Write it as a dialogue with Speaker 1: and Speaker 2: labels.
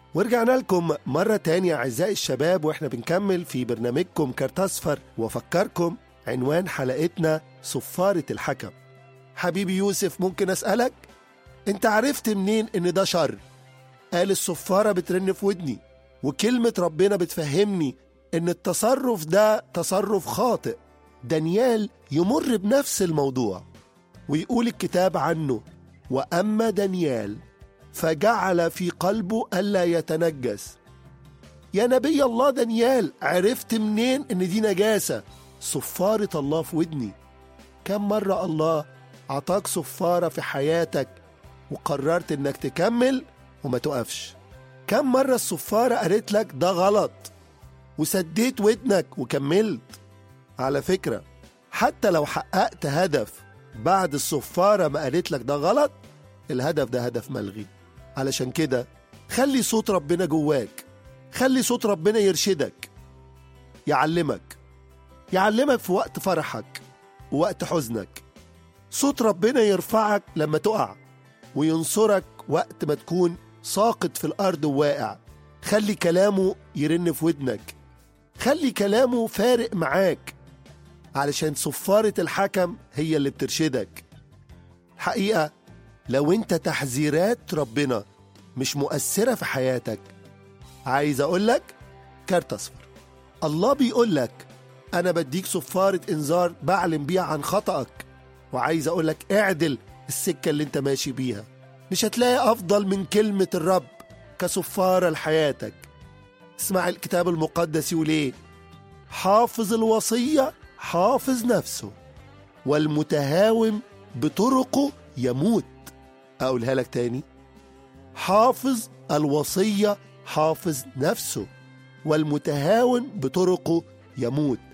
Speaker 1: ورجعنا لكم مرة تانية أعزائي الشباب وإحنا بنكمل في برنامجكم كارت أصفر وأفكركم عنوان حلقتنا صفارة الحكم حبيبي يوسف ممكن أسألك أنت عرفت منين إن ده شر قال الصفارة بترن في ودني وكلمة ربنا بتفهمني إن التصرف ده تصرف خاطئ دانيال يمر بنفس الموضوع ويقول الكتاب عنه وأما دانيال فجعل في قلبه ألا يتنجس يا نبي الله دانيال عرفت منين إن دي نجاسة صفارة الله في ودني كم مرة الله عطاك صفارة في حياتك وقررت إنك تكمل وما تقفش كم مرة الصفارة قالت لك ده غلط وسديت ودنك وكملت على فكرة حتى لو حققت هدف بعد الصفارة ما قالت لك ده غلط الهدف ده هدف ملغي علشان كده خلي صوت ربنا جواك خلي صوت ربنا يرشدك يعلمك يعلمك في وقت فرحك ووقت حزنك صوت ربنا يرفعك لما تقع وينصرك وقت ما تكون ساقط في الأرض وواقع خلي كلامه يرن في ودنك خلي كلامه فارق معاك علشان صفارة الحكم هي اللي بترشدك حقيقة لو انت تحذيرات ربنا مش مؤثرة في حياتك عايز اقولك كارت اصفر الله بيقولك انا بديك صفارة انذار بعلم بيها عن خطأك وعايز اقولك اعدل السكة اللي انت ماشي بيها مش هتلاقي افضل من كلمة الرب كصفارة لحياتك اسمع الكتاب المقدس يقول ايه حافظ الوصية حافظ نفسه والمتهاون بطرقه يموت أقولها لك تاني حافظ الوصية حافظ نفسه والمتهاون بطرقه يموت